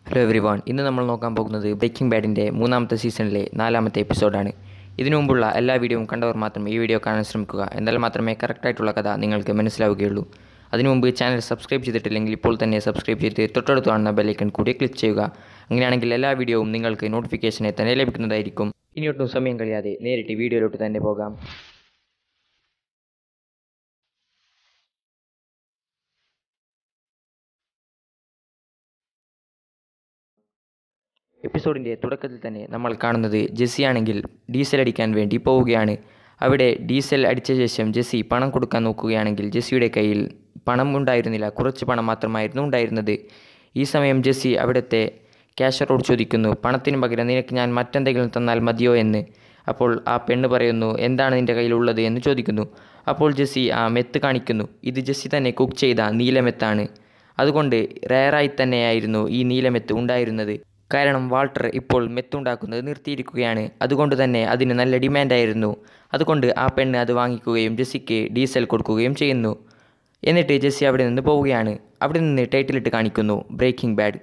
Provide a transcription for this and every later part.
hello every one ഇന്ന് നമ്മൾ നോക്കാൻ പോകുന്നത് ബ്രേക്കിംഗ് ബാഡിൻ്റെ മൂന്നാമത്തെ സീസണിലെ നാലാമത്തെ എപ്പിസോഡാണ് ഇതിനു മുമ്പുള്ള എല്ലാ വീഡിയോയും കണ്ടവർ മാത്രം ഈ വീഡിയോ കാണാൻ ശ്രമിക്കുക എന്നാൽ മാത്രമേ കറക്റ്റായിട്ടുള്ള കഥ നിങ്ങൾക്ക് മനസ്സിലാവുകയുള്ളൂ അതിനു മുമ്പ് ചാനൽ സബ്സ്ക്രൈബ് ചെയ്തിട്ടില്ലെങ്കിൽ ഇപ്പോൾ തന്നെ സബ്സ്ക്രൈബ് ചെയ്ത് തൊട്ടടുത്ത് കാണുന്ന ബെല്ലൈക്കൺ കൂടി ക്ലിക്ക് ചെയ്യുക അങ്ങനെയാണെങ്കിൽ എല്ലാ വീഡിയോവും നിങ്ങൾക്ക് നോട്ടിഫിക്കേഷനെ തന്നെ ലഭിക്കുന്നതായിരിക്കും ഇനിയൊട്ടും സമയം കഴിയാതെ നേരിട്ട് വീഡിയോയിലോട്ട് തന്നെ പോകാം എപ്പിസോഡിൻ്റെ തുടക്കത്തിൽ തന്നെ നമ്മൾ കാണുന്നത് ജെസ്സി ആണെങ്കിൽ ഡീസൽ അടിക്കാൻ വേണ്ടി പോവുകയാണ് അവിടെ ഡീസൽ അടിച്ച ശേഷം ജെസ്സി പണം കൊടുക്കാൻ നോക്കുകയാണെങ്കിൽ ജെസ്സിയുടെ കയ്യിൽ പണം ഉണ്ടായിരുന്നില്ല കുറച്ച് പണം മാത്രമായിരുന്നു ഉണ്ടായിരുന്നത് ഈ സമയം ജെസ്സി അവിടുത്തെ ക്യാഷറോട് ചോദിക്കുന്നു പണത്തിന് പകരം നിനക്ക് ഞാൻ മറ്റെന്തെങ്കിലും തന്നാൽ മതിയോ എന്ന് അപ്പോൾ ആ പെണ്ണ് പറയുന്നു എന്താണ് നിൻ്റെ കയ്യിലുള്ളത് എന്ന് ചോദിക്കുന്നു അപ്പോൾ ജെസ്സി ആ മെത്ത് കാണിക്കുന്നു ഇത് ജെസ്സി തന്നെ കുക്ക് ചെയ്ത നീലമെത്താണ് അതുകൊണ്ട് റയറായി തന്നെയായിരുന്നു ഈ നീലമെത്ത് ഉണ്ടായിരുന്നത് കാരണം വാൾട്ടർ ഇപ്പോൾ മെത്തുണ്ടാക്കുന്നത് നിർത്തിയിരിക്കുകയാണ് അതുകൊണ്ട് തന്നെ അതിന് നല്ല ഡിമാൻഡായിരുന്നു അതുകൊണ്ട് ആ പെണ്ണ് അത് വാങ്ങിക്കുകയും ജെസ്സിക്ക് ഡീസൽ കൊടുക്കുകയും ചെയ്യുന്നു എന്നിട്ട് ജെസ്സി അവിടെ നിന്ന് പോവുകയാണ് അവിടെ നിന്ന് ടൈറ്റിലിട്ട് കാണിക്കുന്നു ബ്രേക്കിംഗ് ബാഡ്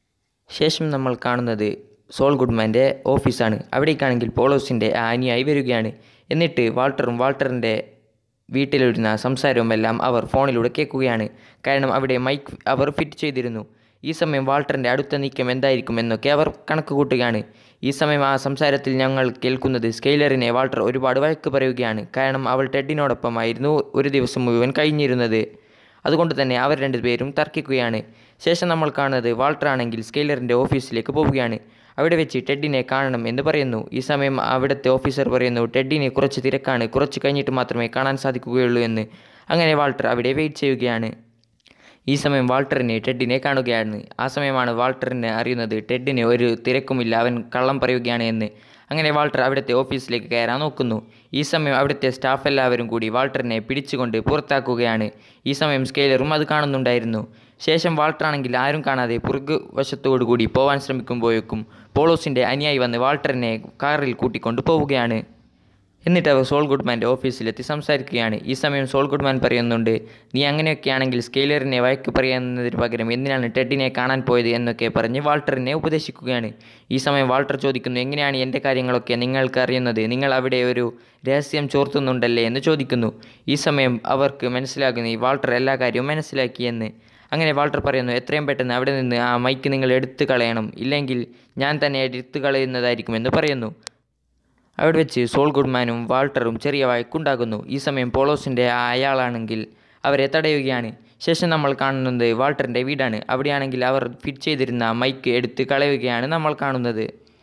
ശേഷം നമ്മൾ കാണുന്നത് സോൾ ഗുഡ്മാൻ്റെ ഓഫീസാണ് അവിടേക്കാണെങ്കിൽ പോളോസിൻ്റെ ആനിയായി വരികയാണ് എന്നിട്ട് വാൾട്ടറും വാൾട്ടറിൻ്റെ വീട്ടിലിരുന്ന സംസാരവുമെല്ലാം അവർ ഫോണിലൂടെ കേൾക്കുകയാണ് കാരണം അവിടെ മൈക്ക് അവർ ഫിറ്റ് ചെയ്തിരുന്നു ഈ സമയം വാൾട്ടറിൻ്റെ അടുത്ത നീക്കം എന്തായിരിക്കും എന്നൊക്കെ അവർ കണക്ക് കൂട്ടുകയാണ് ഈ സമയം ആ സംസാരത്തിൽ ഞങ്ങൾ കേൾക്കുന്നത് സ്കെയിലറിനെ വാൾട്ടർ ഒരുപാട് വഴക്ക് പറയുകയാണ് കാരണം അവൾ ടെഡിനോടൊപ്പമായിരുന്നു ഒരു ദിവസം മുഴുവൻ കഴിഞ്ഞിരുന്നത് അതുകൊണ്ട് തന്നെ അവർ രണ്ടുപേരും തർക്കിക്കുകയാണ് ശേഷം നമ്മൾ കാണുന്നത് വാൾട്ടർ ആണെങ്കിൽ സ്കെയിലറിൻ്റെ ഓഫീസിലേക്ക് പോവുകയാണ് അവിടെ വെച്ച് ടെഡിനെ കാണണം എന്ന് പറയുന്നു ഈ സമയം അവിടുത്തെ ഓഫീസർ പറയുന്നു ടെഡിനെ കുറച്ച് തിരക്കാണ് കുറച്ച് കഴിഞ്ഞിട്ട് മാത്രമേ കാണാൻ സാധിക്കുകയുള്ളൂ എന്ന് അങ്ങനെ വാൾട്ടർ അവിടെ വെയിറ്റ് ചെയ്യുകയാണ് ഈ സമയം വാൾട്ടറിനെ ടെഡിനെ കാണുകയാണ് ആ സമയമാണ് വാൾട്ടറിന് അറിയുന്നത് ടെഡിന് ഒരു തിരക്കുമില്ല അവൻ കള്ളം പറയുകയാണ് എന്ന് അങ്ങനെ വാൾട്ടർ അവിടുത്തെ ഓഫീസിലേക്ക് കയറാൻ നോക്കുന്നു ഈ സമയം അവിടുത്തെ സ്റ്റാഫ് എല്ലാവരും കൂടി വാൾട്ടറിനെ പിടിച്ചുകൊണ്ട് പുറത്താക്കുകയാണ് ഈ സമയം സ്കെയിലറും അത് കാണുന്നുണ്ടായിരുന്നു ശേഷം വാൾട്ടറാണെങ്കിൽ ആരും കാണാതെ പുറകു വശത്തോടുകൂടി പോവാൻ ശ്രമിക്കുമ്പോഴേക്കും പോളോസിൻ്റെ അനിയായി വന്ന് വാൾട്ടറിനെ കാറിൽ കൂട്ടിക്കൊണ്ട് പോവുകയാണ് എന്നിട്ട് അവർ സോൾ ഗുഡ്മാൻ്റെ ഓഫീസിലെത്തി സംസാരിക്കുകയാണ് ഈ സമയം സോൾ ഗുഡ്മാൻ പറയുന്നുണ്ട് നീ അങ്ങനെയൊക്കെയാണെങ്കിൽ സ്കെയിലറിനെ വഴക്ക് പറയുന്നതിന് പകരം എന്തിനാണ് ടെഡിനെ കാണാൻ പോയത് എന്നൊക്കെ പറഞ്ഞ് വാൾട്ടറിനെ ഉപദേശിക്കുകയാണ് ഈ സമയം വാൾട്ടർ ചോദിക്കുന്നു എങ്ങനെയാണ് എൻ്റെ കാര്യങ്ങളൊക്കെ നിങ്ങൾക്ക് അറിയുന്നത് നിങ്ങൾ അവിടെ ഒരു രഹസ്യം ചോർത്തുന്നുണ്ടല്ലേ എന്ന് ചോദിക്കുന്നു ഈ സമയം അവർക്ക് മനസ്സിലാകുന്നു ഈ വാൾട്ടർ എല്ലാ കാര്യവും മനസ്സിലാക്കിയെന്ന് അങ്ങനെ വാൾട്ടർ പറയുന്നു എത്രയും പെട്ടെന്ന് അവിടെ നിന്ന് ആ മൈക്ക് നിങ്ങൾ എടുത്തു കളയണം ഇല്ലെങ്കിൽ ഞാൻ തന്നെ എടുത്തു കളയുന്നതായിരിക്കുമെന്ന് പറയുന്നു അവിടെ വെച്ച് സോൾ ഗുഡ്മാനും വാൾട്ടറും ചെറിയ വഴക്കുണ്ടാകുന്നു ഈ സമയം പോളോസിൻ്റെ അയാളാണെങ്കിൽ അവരെ തടയുകയാണ് ശേഷം നമ്മൾ കാണുന്നത് വാൾട്ടറിൻ്റെ വീടാണ് അവിടെയാണെങ്കിൽ അവർ ഫിറ്റ് ചെയ്തിരുന്ന മൈക്ക് എടുത്ത് കളയുകയാണ് നമ്മൾ കാണുന്നത്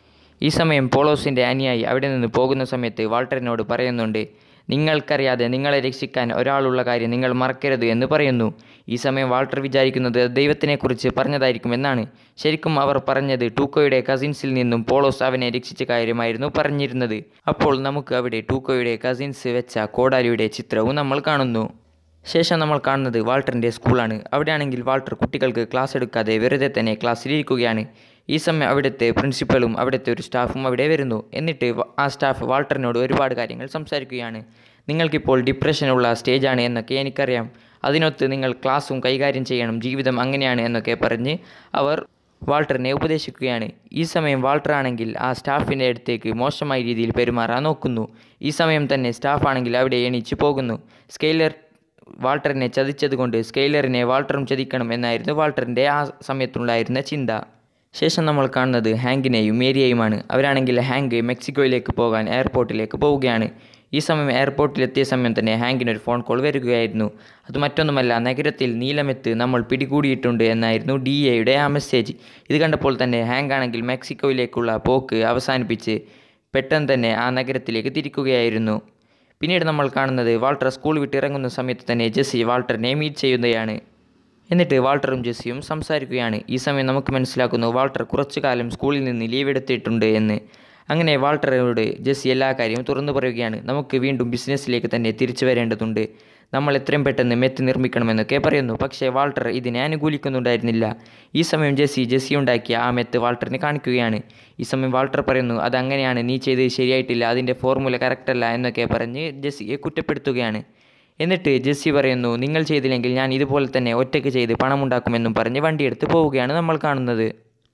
ഈ സമയം പോളോസിൻ്റെ അനിയായി അവിടെ നിന്ന് പോകുന്ന സമയത്ത് വാൾട്ടറിനോട് പറയുന്നുണ്ട് നിങ്ങൾക്കറിയാതെ നിങ്ങളെ രക്ഷിക്കാൻ ഒരാളുള്ള കാര്യം നിങ്ങൾ മറക്കരുത് എന്ന് പറയുന്നു ഈ സമയം വാൾട്ടർ വിചാരിക്കുന്നത് ദൈവത്തിനെക്കുറിച്ച് പറഞ്ഞതായിരിക്കും എന്നാണ് ശരിക്കും അവർ പറഞ്ഞത് ടൂക്കോയുടെ കസിൻസിൽ നിന്നും പോളോസ് അവനെ രക്ഷിച്ച കാര്യമായിരുന്നു പറഞ്ഞിരുന്നത് അപ്പോൾ നമുക്ക് അവിടെ ടൂക്കോയുടെ കസിൻസ് വെച്ച കോടാലിയുടെ ചിത്രവും നമ്മൾ കാണുന്നു ശേഷം നമ്മൾ കാണുന്നത് വാൾട്ടറിൻ്റെ സ്കൂളാണ് അവിടെയാണെങ്കിൽ വാൾട്ടർ കുട്ടികൾക്ക് ക്ലാസ് എടുക്കാതെ വെറുതെ തന്നെ ക്ലാസ്സിലിരിക്കുകയാണ് ഈ സമയം അവിടുത്തെ പ്രിൻസിപ്പലും അവിടുത്തെ ഒരു സ്റ്റാഫും അവിടെ വരുന്നു എന്നിട്ട് ആ സ്റ്റാഫ് വാൾട്ടറിനോട് ഒരുപാട് കാര്യങ്ങൾ സംസാരിക്കുകയാണ് നിങ്ങൾക്കിപ്പോൾ ഡിപ്രഷനുള്ള സ്റ്റേജാണ് എന്നൊക്കെ എനിക്കറിയാം അതിനൊത്ത് നിങ്ങൾ ക്ലാസ്സും കൈകാര്യം ചെയ്യണം ജീവിതം അങ്ങനെയാണ് എന്നൊക്കെ പറഞ്ഞ് അവർ വാൾട്ടറിനെ ഉപദേശിക്കുകയാണ് ഈ സമയം വാൾട്ടർ ആണെങ്കിൽ ആ സ്റ്റാഫിൻ്റെ അടുത്തേക്ക് മോശമായ രീതിയിൽ പെരുമാറാൻ നോക്കുന്നു ഈ സമയം തന്നെ സ്റ്റാഫ് ആണെങ്കിൽ അവിടെ എണീച്ച് പോകുന്നു സ്കെയിലർ വാൾട്ടറിനെ ചതിച്ചതുകൊണ്ട് സ്കെയിലറിനെ വാൾട്ടറും ചതിക്കണം എന്നായിരുന്നു വാൾട്ടറിൻ്റെ ആ സമയത്തുണ്ടായിരുന്ന ചിന്ത ശേഷം നമ്മൾ കാണുന്നത് ഹാങ്കിനെയും മേരിയെയുമാണ് അവരാണെങ്കിൽ ഹാങ്ക് മെക്സിക്കോയിലേക്ക് പോകാൻ എയർപോർട്ടിലേക്ക് പോവുകയാണ് ഈ സമയം എയർപോർട്ടിലെത്തിയ സമയം തന്നെ ഹാങ്കിന് ഒരു ഫോൺ കോൾ വരികയായിരുന്നു അത് മറ്റൊന്നുമല്ല നഗരത്തിൽ നീലമെത്ത് നമ്മൾ പിടികൂടിയിട്ടുണ്ട് എന്നായിരുന്നു ഡി എയുടെ ആ മെസ്സേജ് ഇത് കണ്ടപ്പോൾ തന്നെ ഹാങ്ക് ആണെങ്കിൽ മെക്സിക്കോയിലേക്കുള്ള പോക്ക് അവസാനിപ്പിച്ച് പെട്ടെന്ന് തന്നെ ആ നഗരത്തിലേക്ക് തിരിക്കുകയായിരുന്നു പിന്നീട് നമ്മൾ കാണുന്നത് വാൾട്ടർ സ്കൂൾ വിട്ട് ഇറങ്ങുന്ന സമയത്ത് തന്നെ ജെസ്സി വാൾട്ടറിനെ മീറ്റ് ചെയ്യുന്നതാണ് എന്നിട്ട് വാൾട്ടറും ജെസ്സിയും സംസാരിക്കുകയാണ് ഈ സമയം നമുക്ക് മനസ്സിലാക്കുന്നു വാൾട്ടർ കുറച്ചു കാലം സ്കൂളിൽ നിന്ന് ലീവ് എടുത്തിട്ടുണ്ട് എന്ന് അങ്ങനെ വാൾട്ടറോട് ജെസ്സി എല്ലാ കാര്യവും തുറന്നു പറയുകയാണ് നമുക്ക് വീണ്ടും ബിസിനസ്സിലേക്ക് തന്നെ തിരിച്ചു വരേണ്ടതുണ്ട് നമ്മൾ എത്രയും പെട്ടെന്ന് മെത്ത് നിർമ്മിക്കണമെന്നൊക്കെ പറയുന്നു പക്ഷേ വാൾട്ടർ ഇതിനെ അനുകൂലിക്കുന്നുണ്ടായിരുന്നില്ല ഈ സമയം ജെസ്സി ജെസ്സി ഉണ്ടാക്കിയ ആ മെത്ത് വാൾട്ടറിന് കാണിക്കുകയാണ് ഈ സമയം വാൾട്ടർ പറയുന്നു അതങ്ങനെയാണ് നീ ചെയ്തത് ശരിയായിട്ടില്ല അതിൻ്റെ ഫോർമുല കറക്റ്റല്ല എന്നൊക്കെ പറഞ്ഞ് ജെസ്സിയെ കുറ്റപ്പെടുത്തുകയാണ് എന്നിട്ട് ജെസ്സി പറയുന്നു നിങ്ങൾ ചെയ്തില്ലെങ്കിൽ ഞാൻ ഇതുപോലെ തന്നെ ഒറ്റയ്ക്ക് ചെയ്ത് പണമുണ്ടാക്കുമെന്നും പറഞ്ഞ് വണ്ടിയെടുത്ത് പോവുകയാണ് നമ്മൾ കാണുന്നത്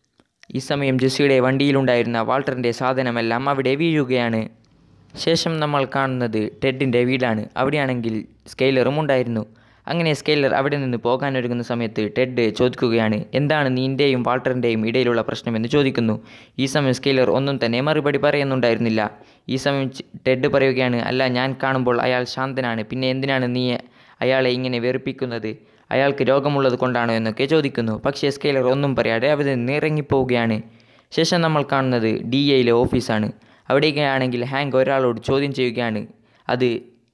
ഈ സമയം ജെസ്സിയുടെ വണ്ടിയിലുണ്ടായിരുന്ന വാൾട്ടറിൻ്റെ സാധനമെല്ലാം അവിടെ വീഴുകയാണ് ശേഷം നമ്മൾ കാണുന്നത് ടെഡിൻ്റെ വീടാണ് അവിടെയാണെങ്കിൽ സ്കെയിലറും ഉണ്ടായിരുന്നു അങ്ങനെ സ്കെയിലർ അവിടെ നിന്ന് പോകാനൊരുങ്ങുന്ന സമയത്ത് ടെഡ് ചോദിക്കുകയാണ് എന്താണ് നിൻ്റെയും വാൾട്ടറിൻ്റെയും ഇടയിലുള്ള പ്രശ്നമെന്ന് ചോദിക്കുന്നു ഈ സമയം സ്കെയിലർ ഒന്നും തന്നെ മറുപടി പറയുന്നുണ്ടായിരുന്നില്ല ഈ സമയം ച്- ടെഡ് പറയുകയാണ് അല്ല ഞാൻ കാണുമ്പോൾ അയാൾ ശാന്തനാണ് പിന്നെ എന്തിനാണ് നീ അയാളെ ഇങ്ങനെ വെറുപ്പിക്കുന്നത് അയാൾക്ക് രോഗമുള്ളത് കൊണ്ടാണോ എന്നൊക്കെ ചോദിക്കുന്നു പക്ഷേ സ്കെയിലർ ഒന്നും പറയാതെ അവിടെ നിന്ന് ഇറങ്ങിപ്പോവുകയാണ് ശേഷം നമ്മൾ കാണുന്നത് ഡി എയിലെ ഓഫീസാണ് അവിടേക്കാണെങ്കിൽ ഹാങ്ക് ഒരാളോട് ചോദ്യം ചെയ്യുകയാണ് അത്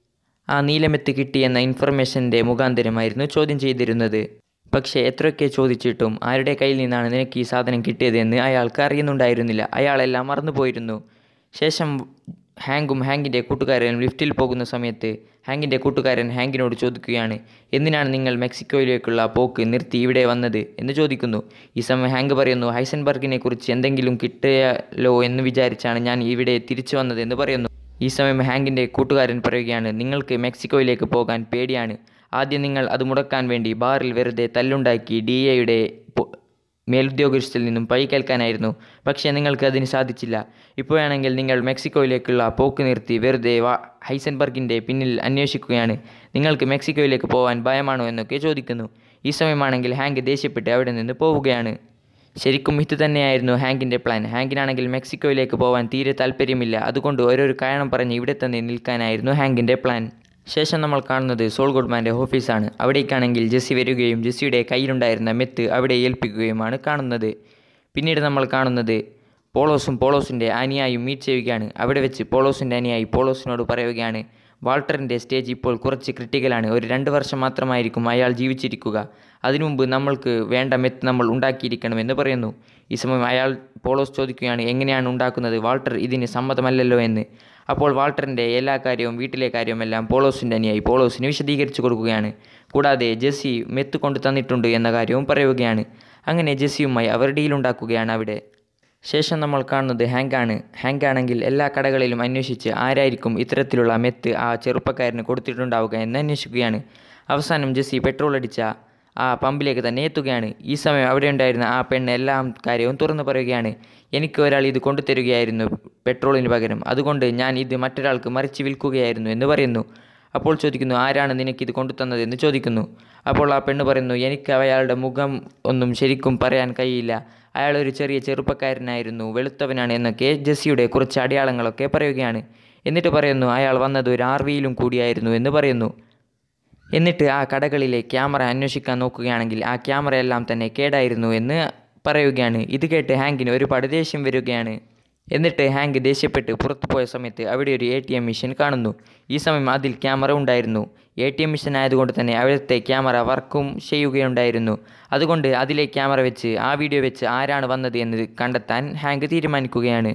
ആ നീലമെത്ത് കിട്ടിയെന്ന ഇൻഫർമേഷൻ്റെ മുഖാന്തരമായിരുന്നു ചോദ്യം ചെയ്തിരുന്നത് പക്ഷേ എത്രയൊക്കെ ചോദിച്ചിട്ടും ആരുടെ കയ്യിൽ നിന്നാണ് നിനക്ക് ഈ സാധനം കിട്ടിയതെന്ന് അയാൾക്ക് അറിയുന്നുണ്ടായിരുന്നില്ല അയാളെല്ലാം മറന്നുപോയിരുന്നു ശേഷം ഹാങ്കും ഹാങ്കിൻ്റെ കൂട്ടുകാരനും ലിഫ്റ്റിൽ പോകുന്ന സമയത്ത് ഹാങ്കിൻ്റെ കൂട്ടുകാരൻ ഹാങ്കിനോട് ചോദിക്കുകയാണ് എന്തിനാണ് നിങ്ങൾ മെക്സിക്കോയിലേക്കുള്ള പോക്ക് നിർത്തി ഇവിടെ വന്നത് എന്ന് ചോദിക്കുന്നു ഈ സമയം ഹാങ്ക് പറയുന്നു ഹൈസൻബർഗിനെ കുറിച്ച് എന്തെങ്കിലും കിട്ടിയാലോ എന്ന് വിചാരിച്ചാണ് ഞാൻ ഇവിടെ തിരിച്ചു വന്നത് എന്ന് പറയുന്നു ഈ സമയം ഹാങ്കിൻ്റെ കൂട്ടുകാരൻ പറയുകയാണ് നിങ്ങൾക്ക് മെക്സിക്കോയിലേക്ക് പോകാൻ പേടിയാണ് ആദ്യം നിങ്ങൾ അത് മുടക്കാൻ വേണ്ടി ബാറിൽ വെറുതെ തല്ലുണ്ടാക്കി ഡി എയുടെ മേലുദ്യോഗസ്ഥരിൽ നിന്നും പഴി കേൾക്കാനായിരുന്നു പക്ഷേ നിങ്ങൾക്ക് അതിന് സാധിച്ചില്ല ഇപ്പോഴാണെങ്കിൽ നിങ്ങൾ മെക്സിക്കോയിലേക്കുള്ള പോക്ക് നിർത്തി വെറുതെ വാ ഹൈസൻബർഗിൻ്റെ പിന്നിൽ അന്വേഷിക്കുകയാണ് നിങ്ങൾക്ക് മെക്സിക്കോയിലേക്ക് പോകാൻ ഭയമാണോ എന്നൊക്കെ ചോദിക്കുന്നു ഈ സമയമാണെങ്കിൽ ഹാങ്ക് ദേഷ്യപ്പെട്ട് അവിടെ നിന്ന് പോവുകയാണ് ശരിക്കും ഇത് തന്നെയായിരുന്നു ഹാങ്കിൻ്റെ പ്ലാൻ ഹാങ്കിനാണെങ്കിൽ മെക്സിക്കോയിലേക്ക് പോകാൻ തീരെ താല്പര്യമില്ല അതുകൊണ്ട് ഓരോരു കാരണം പറഞ്ഞ് ഇവിടെ തന്നെ നിൽക്കാനായിരുന്നു ഹാങ്കിൻ്റെ പ്ലാൻ ശേഷം നമ്മൾ കാണുന്നത് സോൾ ഗുഡ്മാൻ്റെ ഓഫീസാണ് അവിടേക്കാണെങ്കിൽ ജെസ്സി വരികയും ജെസ്സിയുടെ കയ്യിലുണ്ടായിരുന്ന മെത്ത് അവിടെ ഏൽപ്പിക്കുകയുമാണ് കാണുന്നത് പിന്നീട് നമ്മൾ കാണുന്നത് പോളോസും പോളോസിൻ്റെ അനുയായും മീറ്റ് ചെയ്യുകയാണ് അവിടെ വെച്ച് പോളോസിൻ്റെ അനുയായി പോളോസിനോട് പറയുകയാണ് വാൾട്ടറിൻ്റെ സ്റ്റേജ് ഇപ്പോൾ കുറച്ച് ക്രിട്ടിക്കലാണ് ഒരു രണ്ട് വർഷം മാത്രമായിരിക്കും അയാൾ ജീവിച്ചിരിക്കുക അതിനു മുമ്പ് നമ്മൾക്ക് വേണ്ട മെത്ത് നമ്മൾ ഉണ്ടാക്കിയിരിക്കണമെന്ന് പറയുന്നു ഈ സമയം അയാൾ പോളോസ് ചോദിക്കുകയാണ് എങ്ങനെയാണ് ഉണ്ടാക്കുന്നത് വാൾട്ടർ ഇതിന് സമ്മതമല്ലല്ലോ എന്ന് അപ്പോൾ വാൾട്ടറിൻ്റെ എല്ലാ കാര്യവും വീട്ടിലെ കാര്യവുമെല്ലാം പോളോസിൻ്റെ അനുയായി പോളോസിന് വിശദീകരിച്ചു കൊടുക്കുകയാണ് കൂടാതെ ജെസ്സി മെത്ത് കൊണ്ട് തന്നിട്ടുണ്ട് എന്ന കാര്യവും പറയുകയാണ് അങ്ങനെ ജെസ്സിയുമായി അവർ ഡീലുണ്ടാക്കുകയാണ് അവിടെ ശേഷം നമ്മൾ കാണുന്നത് ഹാങ്കാണ് ഹാങ്ക് ആണെങ്കിൽ എല്ലാ കടകളിലും അന്വേഷിച്ച് ആരായിരിക്കും ഇത്തരത്തിലുള്ള മെത്ത് ആ ചെറുപ്പക്കാരന് കൊടുത്തിട്ടുണ്ടാവുക എന്ന് അന്വേഷിക്കുകയാണ് അവസാനം ജെസ്സി പെട്രോൾ അടിച്ച ആ പമ്പിലേക്ക് തന്നെ എത്തുകയാണ് ഈ സമയം അവിടെ ഉണ്ടായിരുന്ന ആ പെണ്ണ് എല്ലാം കാര്യവും തുറന്നു പറയുകയാണ് എനിക്ക് ഒരാൾ ഇത് കൊണ്ടുതരികയായിരുന്നു പെട്രോളിന് പകരം അതുകൊണ്ട് ഞാൻ ഇത് മറ്റൊരാൾക്ക് മറിച്ച് വിൽക്കുകയായിരുന്നു എന്ന് പറയുന്നു അപ്പോൾ ചോദിക്കുന്നു ആരാണ് നിനക്കിത് കൊണ്ടുതന്നത് എന്ന് ചോദിക്കുന്നു അപ്പോൾ ആ പെണ്ണ് പറയുന്നു എനിക്ക് അയാളുടെ മുഖം ഒന്നും ശരിക്കും പറയാൻ കഴിയില്ല അയാൾ ഒരു ചെറിയ ചെറുപ്പക്കാരനായിരുന്നു വെളുത്തവനാണ് എന്നൊക്കെ ജെസ്സിയുടെ കുറച്ച് അടയാളങ്ങളൊക്കെ പറയുകയാണ് എന്നിട്ട് പറയുന്നു അയാൾ വന്നത് ഒരു ആർ വിയിലും കൂടിയായിരുന്നു എന്ന് പറയുന്നു എന്നിട്ട് ആ കടകളിലെ ക്യാമറ അന്വേഷിക്കാൻ നോക്കുകയാണെങ്കിൽ ആ ക്യാമറ എല്ലാം തന്നെ കേടായിരുന്നു എന്ന് പറയുകയാണ് ഇത് കേട്ട് ഹാങ്കിന് ഒരുപാട് ദേഷ്യം വരികയാണ് എന്നിട്ട് ഹാങ്ക് ദേഷ്യപ്പെട്ട് പുറത്തു പോയ സമയത്ത് അവിടെ ഒരു എ ടി എം മെഷീൻ കാണുന്നു ഈ സമയം അതിൽ ക്യാമറ ഉണ്ടായിരുന്നു എ ടി എം മെഷീൻ ആയതുകൊണ്ട് തന്നെ അവിടുത്തെ ക്യാമറ വർക്കും ചെയ്യുകയുണ്ടായിരുന്നു അതുകൊണ്ട് അതിലെ ക്യാമറ വെച്ച് ആ വീഡിയോ വെച്ച് ആരാണ് വന്നത് എന്ന് കണ്ടെത്താൻ ഹാങ്ക് തീരുമാനിക്കുകയാണ്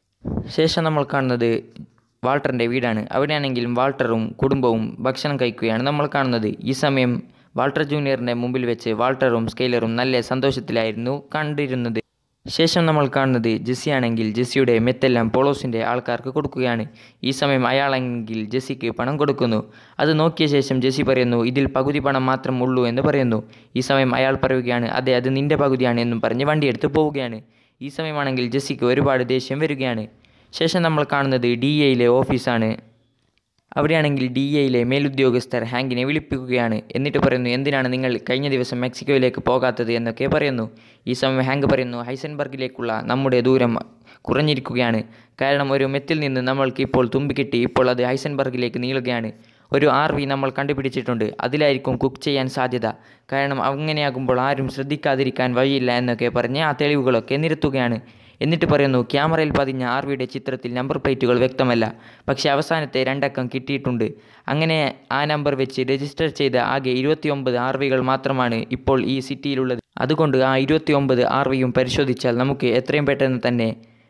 ശേഷം നമ്മൾ കാണുന്നത് വാൾട്ടറിൻ്റെ വീടാണ് അവിടെയാണെങ്കിലും വാൾട്ടറും കുടുംബവും ഭക്ഷണം കഴിക്കുകയാണ് നമ്മൾ കാണുന്നത് ഈ സമയം വാൾട്ടർ ജൂനിയറിൻ്റെ മുമ്പിൽ വെച്ച് വാൾട്ടറും സ്കെയിലറും നല്ല സന്തോഷത്തിലായിരുന്നു കണ്ടിരുന്നത് ശേഷം നമ്മൾ കാണുന്നത് ജെസ്സി ആണെങ്കിൽ ജെസ്സിയുടെ മെത്തെല്ലാം പോളോസിൻ്റെ ആൾക്കാർക്ക് കൊടുക്കുകയാണ് ഈ സമയം അയാളെങ്കിൽ ജെസ്സിക്ക് പണം കൊടുക്കുന്നു അത് നോക്കിയ ശേഷം ജെസ്സി പറയുന്നു ഇതിൽ പകുതി പണം മാത്രം ഉള്ളൂ എന്ന് പറയുന്നു ഈ സമയം അയാൾ പറയുകയാണ് അതെ അത് നിൻ്റെ പകുതിയാണ് എന്നും പറഞ്ഞ് വണ്ടിയെടുത്ത് പോവുകയാണ് ഈ സമയമാണെങ്കിൽ ജെസ്സിക്ക് ഒരുപാട് ദേഷ്യം വരികയാണ് ശേഷം നമ്മൾ കാണുന്നത് ഡി എയിലെ ഓഫീസാണ് അവിടെയാണെങ്കിൽ ഡി എയിലെ മേലുദ്യോഗസ്ഥർ ഹാങ്കിനെ വിളിപ്പിക്കുകയാണ് എന്നിട്ട് പറയുന്നു എന്തിനാണ് നിങ്ങൾ കഴിഞ്ഞ ദിവസം മെക്സിക്കോയിലേക്ക് പോകാത്തത് എന്നൊക്കെ പറയുന്നു ഈ സമയം ഹാങ്ക് പറയുന്നു ഹൈസൻബർഗിലേക്കുള്ള നമ്മുടെ ദൂരം കുറഞ്ഞിരിക്കുകയാണ് കാരണം ഒരു മെത്തിൽ നിന്ന് നമ്മൾക്ക് ഇപ്പോൾ തുമ്പി കിട്ടി ഇപ്പോൾ അത് ഹൈസൻബർഗിലേക്ക് നീളുകയാണ് ഒരു ആർ വി നമ്മൾ കണ്ടുപിടിച്ചിട്ടുണ്ട് അതിലായിരിക്കും കുക്ക് ചെയ്യാൻ സാധ്യത കാരണം അങ്ങനെയാകുമ്പോൾ ആരും ശ്രദ്ധിക്കാതിരിക്കാൻ വഴിയില്ല എന്നൊക്കെ പറഞ്ഞ് ആ തെളിവുകളൊക്കെ നിരത്തുകയാണ് എന്നിട്ട് പറയുന്നു ക്യാമറയിൽ പതിഞ്ഞ ആർ വിയുടെ ചിത്രത്തിൽ നമ്പർ പ്ലേറ്റുകൾ വ്യക്തമല്ല പക്ഷേ അവസാനത്തെ രണ്ടക്കം കിട്ടിയിട്ടുണ്ട് അങ്ങനെ ആ നമ്പർ വെച്ച് രജിസ്റ്റർ ചെയ്ത ആകെ ഇരുപത്തിയൊമ്പത് ആർ വികൾ മാത്രമാണ് ഇപ്പോൾ ഈ സിറ്റിയിലുള്ളത് അതുകൊണ്ട് ആ ഇരുപത്തിയൊമ്പത് ആർ വിയും പരിശോധിച്ചാൽ നമുക്ക് എത്രയും പെട്ടെന്ന് തന്നെ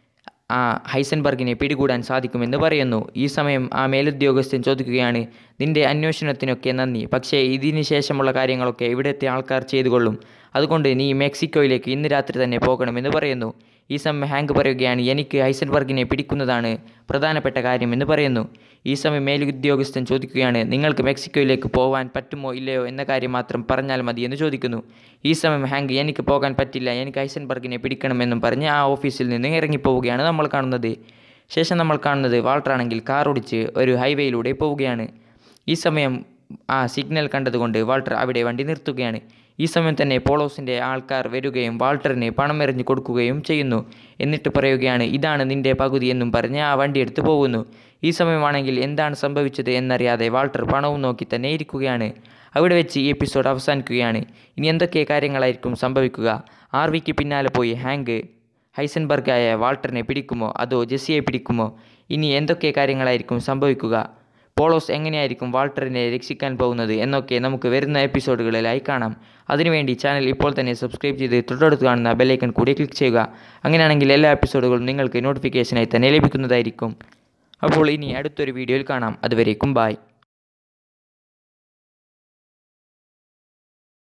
ആ ഹൈസൻബർഗിനെ പിടികൂടാൻ സാധിക്കുമെന്ന് പറയുന്നു ഈ സമയം ആ മേലുദ്യോഗസ്ഥൻ ചോദിക്കുകയാണ് നിന്റെ അന്വേഷണത്തിനൊക്കെ നന്ദി പക്ഷേ ഇതിന് ശേഷമുള്ള കാര്യങ്ങളൊക്കെ ഇവിടുത്തെ ആൾക്കാർ ചെയ്തുകൊള്ളും അതുകൊണ്ട് നീ മെക്സിക്കോയിലേക്ക് ഇന്ന് രാത്രി തന്നെ പോകണമെന്ന് പറയുന്നു ഈ സമയം ഹാങ്ക് പറയുകയാണ് എനിക്ക് ഹൈസൻബർഗിനെ പിടിക്കുന്നതാണ് പ്രധാനപ്പെട്ട കാര്യമെന്ന് പറയുന്നു ഈ സമയം മേലുദ്യോഗസ്ഥൻ ചോദിക്കുകയാണ് നിങ്ങൾക്ക് മെക്സിക്കോയിലേക്ക് പോകാൻ പറ്റുമോ ഇല്ലയോ എന്ന കാര്യം മാത്രം പറഞ്ഞാൽ മതി എന്ന് ചോദിക്കുന്നു ഈ സമയം ഹാങ്ക് എനിക്ക് പോകാൻ പറ്റില്ല എനിക്ക് ഐസൻബർഗിനെ പിടിക്കണമെന്നും പറഞ്ഞ് ആ ഓഫീസിൽ നിന്ന് ഇറങ്ങിപ്പോവുകയാണ് നമ്മൾ കാണുന്നത് ശേഷം നമ്മൾ കാണുന്നത് വാൾട്ടർ ആണെങ്കിൽ കാർ ഓടിച്ച് ഒരു ഹൈവേയിലൂടെ പോവുകയാണ് ഈ സമയം ആ സിഗ്നൽ കണ്ടതുകൊണ്ട് വാൾട്ടർ അവിടെ വണ്ടി നിർത്തുകയാണ് ഈ സമയം തന്നെ പോളോസിൻ്റെ ആൾക്കാർ വരികയും വാൾട്ടറിന് പണം എറിഞ്ഞു കൊടുക്കുകയും ചെയ്യുന്നു എന്നിട്ട് പറയുകയാണ് ഇതാണ് നിൻ്റെ പകുതി എന്നും പറഞ്ഞ് ആ വണ്ടി എടുത്ത് പോകുന്നു ഈ സമയമാണെങ്കിൽ എന്താണ് സംഭവിച്ചത് എന്നറിയാതെ വാൾട്ടർ പണവും നോക്കി തന്നെ ഇരിക്കുകയാണ് അവിടെ വെച്ച് ഈ എപ്പിസോഡ് അവസാനിക്കുകയാണ് ഇനി എന്തൊക്കെ കാര്യങ്ങളായിരിക്കും സംഭവിക്കുക ആർ വിക്ക് പിന്നാലെ പോയി ഹാങ്ക് ഹൈസൻബർഗായ വാൾട്ടറിനെ പിടിക്കുമോ അതോ ജെസ്സിയെ പിടിക്കുമോ ഇനി എന്തൊക്കെ കാര്യങ്ങളായിരിക്കും സംഭവിക്കുക പോളോസ് എങ്ങനെയായിരിക്കും വാൾട്ടറിനെ രക്ഷിക്കാൻ പോകുന്നത് എന്നൊക്കെ നമുക്ക് വരുന്ന എപ്പിസോഡുകളിലായി കാണാം അതിനുവേണ്ടി ചാനൽ ഇപ്പോൾ തന്നെ സബ്സ്ക്രൈബ് ചെയ്ത് തൊട്ടടുത്ത് കാണുന്ന ബെല്ലൈക്കൺ കൂടി ക്ലിക്ക് ചെയ്യുക അങ്ങനെയാണെങ്കിൽ എല്ലാ എപ്പിസോഡുകളും നിങ്ങൾക്ക് നോട്ടിഫിക്കേഷനായി തന്നെ ലഭിക്കുന്നതായിരിക്കും അപ്പോൾ ഇനി അടുത്തൊരു വീഡിയോയിൽ കാണാം അതുവരേക്കും ബായ്